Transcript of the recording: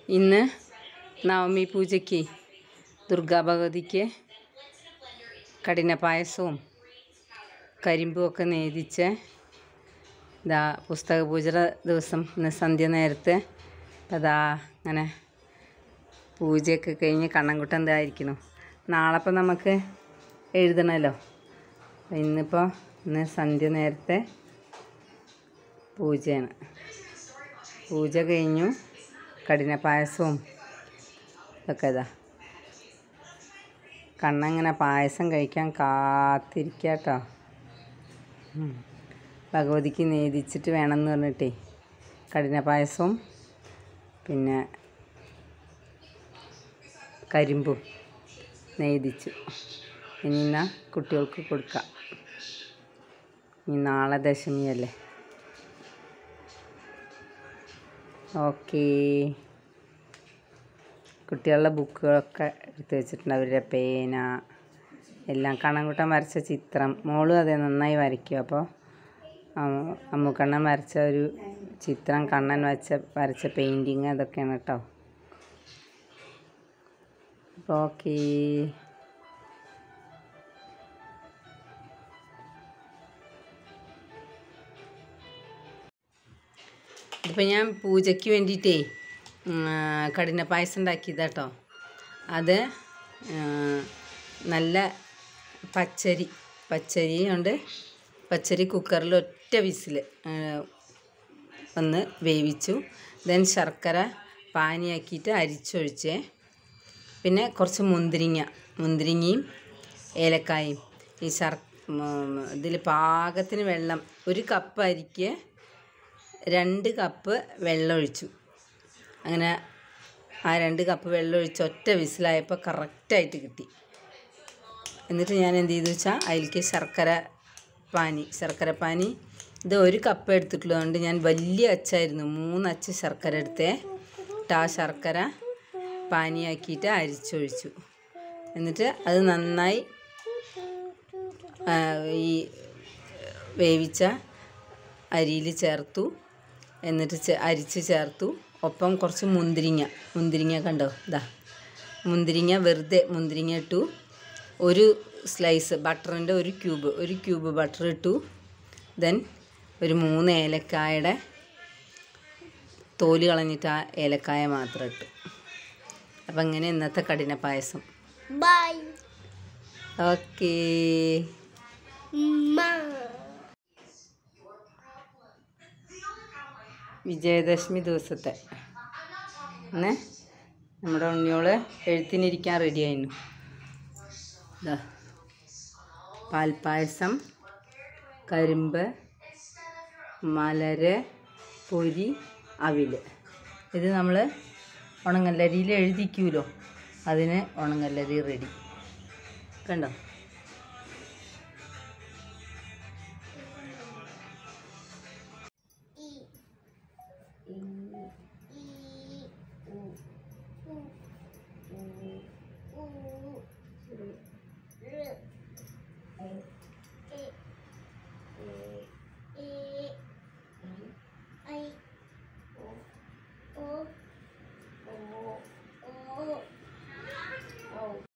ഇന്ന് നവമി പൂജയ്ക്ക് ദുർഗാഭഗവതിക്ക് കഠിന പായസവും കരിമ്പും ഒക്കെ നേദിച്ച് ഇതാ പുസ്തക പൂജയുടെ ദിവസം ഇന്ന് സന്ധ്യ നേരത്ത് അതാ അങ്ങനെ പൂജയൊക്കെ കഴിഞ്ഞ് കണ്ണൻകുട്ടൻ എന്തായിരിക്കുന്നു നാളെ ഇപ്പം നമുക്ക് എഴുതണമല്ലോ അപ്പം ഇന്നിപ്പോൾ ഇന്ന് സന്ധ്യ നേരത്തെ പൂജയാണ് പൂജ കഴിഞ്ഞു കഠിന പായസവും ഒക്കെ ഇതാ കണ്ണങ്ങനെ പായസം കഴിക്കാൻ കാത്തിരിക്കുക കേട്ടോ ഉം. ഭഗവതിക്ക് നേദിച്ചിട്ട് വേണമെന്ന് പറഞ്ഞിട്ടേ കഠിന പായസവും പിന്നെ കരിമ്പും നെയ്തിച്ചു ഇനി എന്നാ കുട്ടികൾക്ക് കൊടുക്കാം ഇനി നാളെ ദശമിയല്ലേ ഓക്കേ കുട്ടികളുടെ ബുക്കുകളൊക്കെ എടുത്ത് വെച്ചിട്ടുണ്ട് അവരുടെ പേന എല്ലാം കണ്ണൻകുട്ടൻ വരച്ച ചിത്രം മോളും അതെ നന്നായി വരയ്ക്കും അപ്പോൾ അമ്മുക്കണ്ണൻ വരച്ച ഒരു ചിത്രം കണ്ണൻ വരച്ച വരച്ച പെയിൻറ്റിങ് അതൊക്കെയാണ് കേട്ടോ അപ്പോൾ ഓക്കേ ഇതിപ്പോൾ ഞാൻ പൂജയ്ക്ക് വേണ്ടിയിട്ടേ ഉം, ആ, കഠിന പായസം ഉണ്ടാക്കിയതാട്ടോ അത് ആ, നല്ല പച്ചരി പച്ചരി കൊണ്ട് പച്ചരി കുക്കറിൽ ഒറ്റ വിസിൽ ഒന്ന് വേവിച്ചു ദെൻ ശർക്കര പാനിയാക്കിയിട്ട് അരിച്ചൊഴിച്ചേ പിന്നെ കുറച്ച് മുന്തിരിങ്ങ മുന്തിരിങ്ങയും ഏലക്കായും ഈ ശർ ഇതിൽ പാകത്തിന് വെള്ളം ഒരു കപ്പ് അരിക്ക് രണ്ട് കപ്പ് വെള്ളം ഒഴിച്ചു അങ്ങനെ ആ രണ്ട് കപ്പ് വെള്ളം ഒഴിച്ച് ഒറ്റ വിസിലായപ്പോൾ കറക്റ്റായിട്ട് കിട്ടി എന്നിട്ട് ഞാൻ എന്ത് ചെയ്തു വെച്ചാൽ അതിലേക്ക് ശർക്കര പാനി ശർക്കര പാനി ഇത് ഒരു കപ്പ് എടുത്തിട്ടുള്ളതുകൊണ്ട് ഞാൻ വലിയ അച്ചായിരുന്നു മൂന്ന് അച്ച് ശർക്കര എടുത്തേ എന്നിട്ട് ആ ശർക്കര പാനിയാക്കിയിട്ട് അരിച്ചൊഴിച്ചു എന്നിട്ട് അത് നന്നായി ആ, ഈ വേവിച്ച അരിയിൽ ചേർത്തു എന്നിട്ട് ചെ- അരിച്ച് ചേർത്തു ഒപ്പം കുറച്ച് മുന്തിരിങ്ങ മുന്തിരിങ്ങ കണ്ടോ ഇതാ മുന്തിരിങ്ങ വെറുതെ മുന്തിരിങ്ങ ഇട്ടു ഒരു സ്ലൈസ് ബട്ടറിൻ്റെ ഒരു ക്യൂബ് ഒരു ക്യൂബ് ബട്ടർ ഇട്ടു ദെൻ ഒരു മൂന്ന് ഏലക്കായുടെ തോല് കളഞ്ഞിട്ട് ആ ഏലക്കായ മാത്രം ഇട്ടു അപ്പം ഇങ്ങനെ ഇന്നത്തെ കഠിന പായസം ബൈ ഓക്കേ വിജയദശമി ദിവസത്തെ ഇന്ന് നമ്മുടെ ഉണ്ണിയോള് എഴുത്തിനിരിക്കാൻ റെഡി ആയിരുന്നു ഇതാ പാൽപ്പായസം കരിമ്പ് മലര് പൊരി അവില് ഇത് നമ്മൾ ഉണങ്ങല്ലരിയിൽ എഴുതിക്കൂലോ അതിന് ഉണങ്ങല്ലരി റെഡി കണ്ടോ